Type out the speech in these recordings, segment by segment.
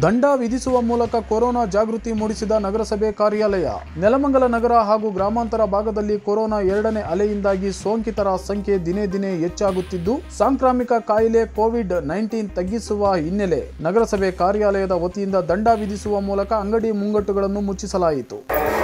ದಂಡ ವಿಧಿಸುವ ಮೂಲಕ ಕೊರೋನಾ ಜಾಗೃತಿ ಮೂಡಿಸಿದ ನಗರಸಭೆ ಕಾರ್ಯಾಲಯ ನೆಲಮಂಗಲ ನಗರ ಹಾಗೂ ಗ್ರಾಮಾಂತರ ಭಾಗದಲ್ಲಿ ಕೊರೋನಾ ಎರಡನೇ ಅಲೆಯಿಂದಾಗಿ ಸೋಂಕಿತರ ಸಂಖ್ಯೆ ದಿನೇ ದಿನೇ ಹೆಚ್ಚಾಗುತ್ತಿದ್ದು ಸಾಂಕ್ರಾಮಿಕ ಕಾಯಿಲೆ ಕೋವಿಡ್ ನೈನ್ಟೀನ್ ತಗ್ಗಿಸುವ ಹಿನ್ನೆಲೆ ನಗರಸಭೆ ಕಾರ್ಯಾಲಯದ ವತಿಯಿಂದ ದಂಡ ವಿಧಿಸುವ ಮೂಲಕ ಅಂಗಡಿ ಮುಂಗಟ್ಟುಗಳನ್ನು ಮುಚ್ಚಿಸಲಾಯಿತು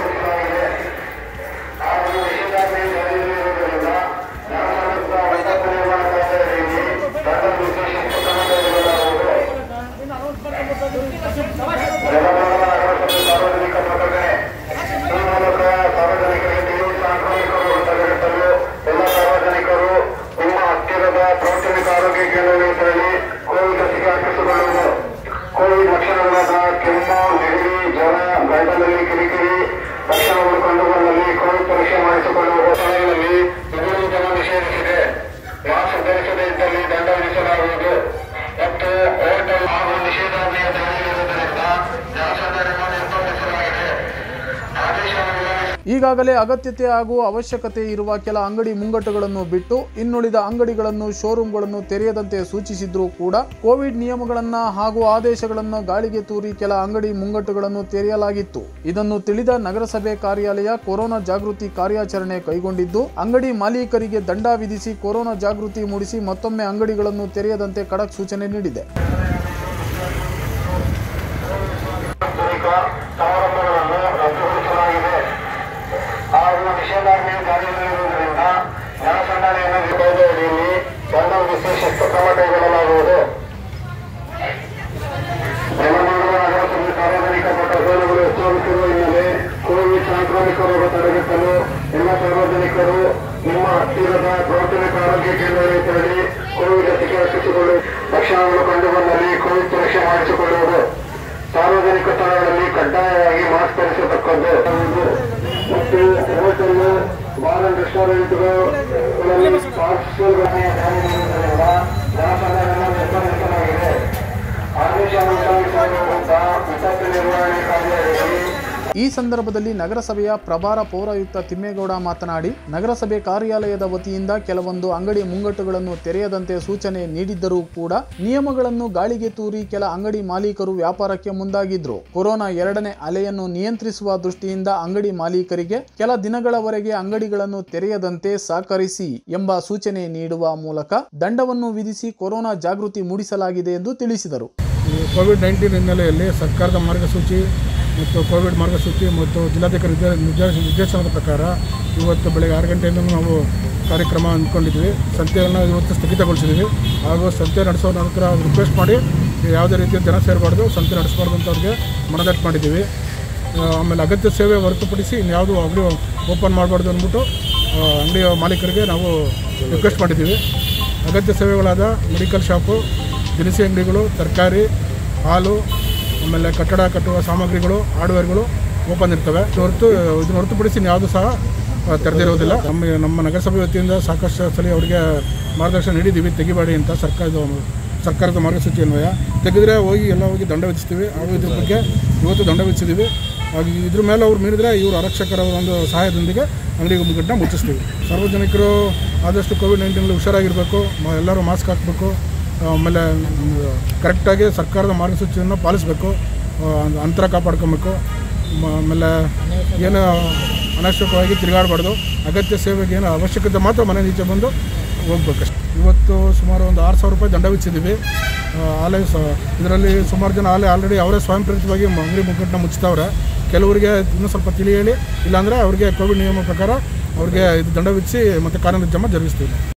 ಸಾರ್ವಜನಿಕ ಪ್ರಕಟಣೆ ಈ ಮೂಲಕ ಸಾರ್ವಜನಿಕರಿಗೆ ನೀವು ಸಾಂಕ್ರಾಮಿಕರು ತಡೆಗಟ್ಟಲು ಎಲ್ಲ ಸಾರ್ವಜನಿಕರು ನಿಮ್ಮ ಹತ್ತಿರದ ಪ್ರಾಥಮಿಕ ಆರೋಗ್ಯ ಕೇಂದ್ರಗಳಿಗೆ ತೆರಳಿ ಕೋವಿಡ್ ಲಸಿಕೆ ಹಾಕಿಸಿಕೊಳ್ಳುವುದು ಕೋವಿಡ್ ಲಕ್ಷಣಗಳಾದ ಕೆಮ್ಮು ನೆಗಡಿ ಜ್ವರ ಗಂಟಲಲ್ಲಿ ಕಿರಿಕಿರಿ ಲಕ್ಷಣಗಳು ಕಂಡುಬಂದಲ್ಲಿ ಕೋವಿಡ್ ಪರೀಕ್ಷೆ ಮಾಡಿಸಿಕೊಳ್ಳುವ ಸಮಯದಲ್ಲಿ ವಿಧಿಸುವುದನ್ನು ನಿಷೇಧಿಸಿದೆ ಮಾಸ್ಕ್ ಧರಿಸದೇ ಇದ್ದಲ್ಲಿ ದಂಡ ವಿಧಿಸಲಾಗುವುದು ಮತ್ತು ಹೋಟೆಲ್ ಹಾಗೂ ನಿಷೇಧಾಜ್ಞೆಯ ದಾಳಿಯಿರುವುದರಿಂದ ಜನಸಂದರ್ಭ ನಿರ್ಬಂಧಿಸಲಾಗಿದೆ ಆದೇಶವನ್ನು ಉಲ್ಲಂಘಿಸಿ ಈಗಾಗಲೇ ಅಗತ್ಯತೆ ಹಾಗೂ ಅವಶ್ಯಕತೆ ಇರುವ ಕೆಲ ಅಂಗಡಿ ಮುಂಗಟ್ಟುಗಳನ್ನು ಬಿಟ್ಟು ಇನ್ನುಳಿದ ಅಂಗಡಿಗಳನ್ನು ಶೋರೂಮ್ಗಳನ್ನು ತೆರೆಯದಂತೆ ಸೂಚಿಸಿದ್ರೂ ಕೂಡ ಕೋವಿಡ್ ನಿಯಮಗಳನ್ನ ಹಾಗೂ ಆದೇಶಗಳನ್ನು ಗಾಳಿಗೆ ತೂರಿ ಕೆಲ ಅಂಗಡಿ ಮುಂಗಟ್ಟುಗಳನ್ನು ತೆರೆಯಲಾಗಿತ್ತು ಇದನ್ನು ತಿಳಿದ ನಗರಸಭೆ ಕಾರ್ಯಾಲಯ ಕೊರೋನಾ ಜಾಗೃತಿ ಕಾರ್ಯಾಚರಣೆ ಕೈಗೊಂಡಿದ್ದು ಅಂಗಡಿ ಮಾಲೀಕರಿಗೆ ದಂಡ ವಿಧಿಸಿ ಕೊರೋನಾ ಜಾಗೃತಿ ಮೂಡಿಸಿ ಮತ್ತೊಮ್ಮೆ ಅಂಗಡಿಗಳನ್ನು ತೆರೆಯದಂತೆ ಖಡಕ್ ಸೂಚನೆ ನೀಡಿದೆ ಸಾಂಸ್ಕೃತಿಕ ಸಮಾರಂಭಗಳನ್ನು ರದ್ದುಗೊಳಿಸಲಾಗಿದೆ ಹಾಗೂ ನಿಷೇಧಾಜ್ಞೆ ಜಾರಿಯಲ್ಲಿರುವುದರಿಂದ ಜನಸಂದಣಿಯನ್ನು ವಿರೋಧ ಅಡಿಯಲ್ಲಿ ದಂಡ ವಿಧಿಸಿ ಶಿಸ್ತು ಕ್ರಮ ಕೈಗೊಳ್ಳಲಾಗುವುದು ಬೆಳಗಾವಿ ನಗರಸಭೆ ಸಾರ್ವಜನಿಕ ಪ್ರಕರಣಗಳು ಹೆಚ್ಚಾಗುತ್ತಿರುವ ಹಿನ್ನೆಲೆ ಕೋವಿಡ್ ಸಾಂಕ್ರಾಮಿಕ ರೋಗ ತಡೆಗಟ್ಟಲು ಎಲ್ಲ ಸಾರ್ವಜನಿಕರು ನಿಮ್ಮ ಹತ್ತಿರದ ಪ್ರಾಥಮಿಕ ಆರೋಗ್ಯ ಕೇಂದ್ರಗಳಿಗೆ ತೆರಳಿ ಕೋವಿಡ್ ಲಸಿಕೆ ಹಾಕಿಸಿಕೊಳ್ಳು ಲಕ್ಷಣಗಳು ಕಂಡುಬಂದಲ್ಲಿ ಕೋವಿಡ್ ಪರೀಕ್ಷೆ ಮಾಡಿಸಿಕೊಳ್ಳುವುದು ಸಾರ್ವಜನಿಕ ಸ್ಥಳಗಳಲ್ಲಿ ಕಡ್ಡಾಯವಾಗಿ ಮಾಸ್ಕ್ ಧರಿಸತಕ್ಕದ್ದು ಮತ್ತು ಹೋಟೆಲ್ ಬಾರ್ ಅಂಡ್ ರೆಸ್ಟೋರೆಂಟ್ಗಳಲ್ಲಿ ಪಾರ್ಸಲ್ ಘಟನೆಯ ಜನಸಂದರ್ಭವನ್ನು ನಿರ್ಬಂಧಿಸಲಾಗಿದೆ ಆದೇಶವನ್ನು ಉಲ್ಲಂಘಿಸಿರುವಂತ ವಿಪತ್ತು ನಿರ್ವಹಣೆ ಕಾರ್ಯದಲ್ಲಿ ಈ ಸಂದರ್ಭದಲ್ಲಿ ನಗರಸಭೆಯ ಪ್ರಭಾರ ಪೌರಾಯುಕ್ತ ತಿಮ್ಮೇಗೌಡ ಮಾತನಾಡಿ ನಗರಸಭೆ ಕಾರ್ಯಾಲಯದ ವತಿಯಿಂದ ಕೆಲವೊಂದು ಅಂಗಡಿ ಮುಂಗಟ್ಟುಗಳನ್ನು ತೆರೆಯದಂತೆ ಸೂಚನೆ ನೀಡಿದ್ದರೂ ಕೂಡ ನಿಯಮಗಳನ್ನು ಗಾಳಿಗೆ ತೂರಿ ಕೆಲ ಅಂಗಡಿ ಮಾಲೀಕರು ವ್ಯಾಪಾರಕ್ಕೆ ಮುಂದಾಗಿದ್ರು ಕೊರೋನಾ ಎರಡನೇ ಅಲೆಯನ್ನು ನಿಯಂತ್ರಿಸುವ ದೃಷ್ಟಿಯಿಂದ ಅಂಗಡಿ ಮಾಲೀಕರಿಗೆ ಕೆಲ ದಿನಗಳವರೆಗೆ ಅಂಗಡಿಗಳನ್ನು ತೆರೆಯದಂತೆ ಸಹಕರಿಸಿ ಎಂಬ ಸೂಚನೆ ನೀಡುವ ಮೂಲಕ ದಂಡವನ್ನು ವಿಧಿಸಿ ಕೊರೋನಾ ಜಾಗೃತಿ ಮೂಡಿಸಲಾಗಿದೆ ಎಂದು ತಿಳಿಸಿದರು ಈ ಕೋವಿಡ್ ನೈನ್ಟೀನ್ ಹಿನ್ನೆಲೆಯಲ್ಲಿ ಸರ್ಕಾರದ ಮಾರ್ಗಸೂಚಿ ಮತ್ತು ಕೋವಿಡ್ ಮಾರ್ಗಸೂಚಿ ಮತ್ತು ಜಿಲ್ಲಾಧಿಕಾರಿ ನಿರ್ದೇ- ನಿರ್ದೇಶ ನಿರ್ದೇಶನದ ಪ್ರಕಾರ ಇವತ್ತು ಬೆಳಗ್ಗೆ ಆರು ಗಂಟೆಯಿಂದ ನಾವು ಕಾರ್ಯಕ್ರಮ ಅಂದ್ಕೊಂಡಿದ್ವಿ ಸಂತೆಯನ್ನು ಇವತ್ತು ಸ್ಥಗಿತಗೊಳಿಸಿದ್ವಿ ಹಾಗೂ ಸಂತೆ ನಡೆಸೋ ನಂತರ ರಿಕ್ವೆಸ್ಟ್ ಮಾಡಿ ಯಾವುದೇ ರೀತಿಯ ಜನ ಸೇರಬಾರ್ದು ಸಂತೆ ನಡೆಸಬಾರ್ದು ಅಂತ ಅವ್ರಿಗೆ ಮನದಟ್ಟು ಮಾಡಿದ್ದೀವಿ ಆ, ಆಮೇಲೆ ಅಗತ್ಯ ಸೇವೆ ಹೊರತುಪಡಿಸಿ ಇನ್ಯಾವುದು ಅಂಗಡಿ ಓಪನ್ ಮಾಡಬಾರ್ದು ಅಂದ್ಬಿಟ್ಟು ಆ, ಅಂಗಡಿಯ ಮಾಲೀಕರಿಗೆ ನಾವು ರಿಕ್ವೆಸ್ಟ್ ಮಾಡಿದ್ದೀವಿ ಅಗತ್ಯ ಸೇವೆಗಳಾದ ಮೆಡಿಕಲ್ ಶಾಪು ದಿನಸಿ ಅಂಗಡಿಗಳು ತರಕಾರಿ ಹಾಲು ಆಮೇಲೆ ಕಟ್ಟಡ ಕಟ್ಟುವ ಸಾಮಗ್ರಿಗಳು ಹಾರ್ಡ್ವೇರ್ಗಳು ಓಪನ್ ಇರ್ತವೆ ಇದು ಹೊರತು ಇದನ್ನು ಹೊರತುಪಡಿಸಿ ಯಾವುದು ಸಹ ಆ, ತೆರೆದಿರೋದಿಲ್ಲ ನಮ್ಮ ನಮ್ಮ ನಗರಸಭೆ ವತಿಯಿಂದ ಸಾಕಷ್ಟು ಸಲ ಅವರಿಗೆ ಮಾರ್ಗದರ್ಶನ ನೀಡಿದ್ದೀವಿ ತೆಗಿಬೇಡಿ ಅಂತ ಸರ್ಕಾರದ ಸರ್ಕಾರದ ಮಾರ್ಗಸೂಚಿ ಅನ್ವಯ ತೆಗೆದ್ರೆ ಹೋಗಿ ಎಲ್ಲ ಹೋಗಿ ದಂಡ ವಿಧಿಸ್ತೀವಿ ಹಾಗೂ ಇದ್ರ ಬಗ್ಗೆ ಇವತ್ತು ದಂಡ ವಿಧಿಸಿದ್ದೀವಿ ಹಾಗೂ ಇದ್ರ ಮೇಲೆ ಅವ್ರು ಮೀರಿದ್ರೆ ಇವರು ಆರಕ್ಷಕರ ಒಂದು ಸಹಾಯದೊಂದಿಗೆ ಅಂಗಡಿ ಮುಗ್ಗಟ್ಟನ್ನ ಮುಚ್ಚಿಸ್ತೀವಿ ಸಾರ್ವಜನಿಕರು ಆದಷ್ಟು ಕೋವಿಡ್ ನೈನ್ಟೀನಲ್ಲಿ ಹುಷಾರಾಗಿರಬೇಕು ಮ- ಎಲ್ಲರೂ ಮಾಸ್ಕ್ ಹಾಕಬೇಕು ಆಮೇಲೆ ಮ್, ಕರೆಕ್ಟಾಗಿ ಸರ್ಕಾರದ ಮಾರ್ಗಸೂಚಿಯನ್ನು ಪಾಲಿಸಬೇಕು ಅಂತರ ಕಾಪಾಡ್ಕೊಬೇಕು ಮ- ಆಮೇಲೆ ಏನು ಅನಾವಶ್ಯಕವಾಗಿ ತಿರುಗಾಡಬಾರ್ದು ಅಗತ್ಯ ಸೇವೆಗೆ ಏನು ಅವಶ್ಯಕತೆ ಮಾತ್ರ ಮನೆ ನೀಚೆ ಬಂದು ಹೋಗ್ಬೇಕಷ್ಟೆ ಇವತ್ತು ಸುಮಾರು ಒಂದು ಆರು ಸಾವಿರ ರೂಪಾಯಿ ದಂಡ ವಿಧಿಸಿದ್ದೀವಿ ಆ, ಆಲೇ ಸ ಇದರಲ್ಲಿ ಸುಮಾರು ಜನ ಆಲೇ ಆಲ್ರೆಡಿ ಅವರೇ ಸ್ವಯಂ ಪ್ರೇರಿತವಾಗಿ ಮ- ಅಂಗಡಿ ಮುಗ್ಗಟ್ಟನ್ನ ಮುಚ್ತಾವ್ರೆ ಕೆಲವರಿಗೆ ಇನ್ನೂ ಸ್ವಲ್ಪ ತಿಳಿ ಹೇಳಿ ಇಲ್ಲಾಂದರೆ ಅವ್ರಿಗೆ ಕೋವಿಡ್ ನಿಯಮ ಪ್ರಕಾರ ಅವ್ರಿಗೆ ಇದು ದಂಡ ವಿಧಿಸಿ ಮತ್ತು ಕಾನೂನು ಜಮ ಜರುಗಿಸ್ತೀವಿ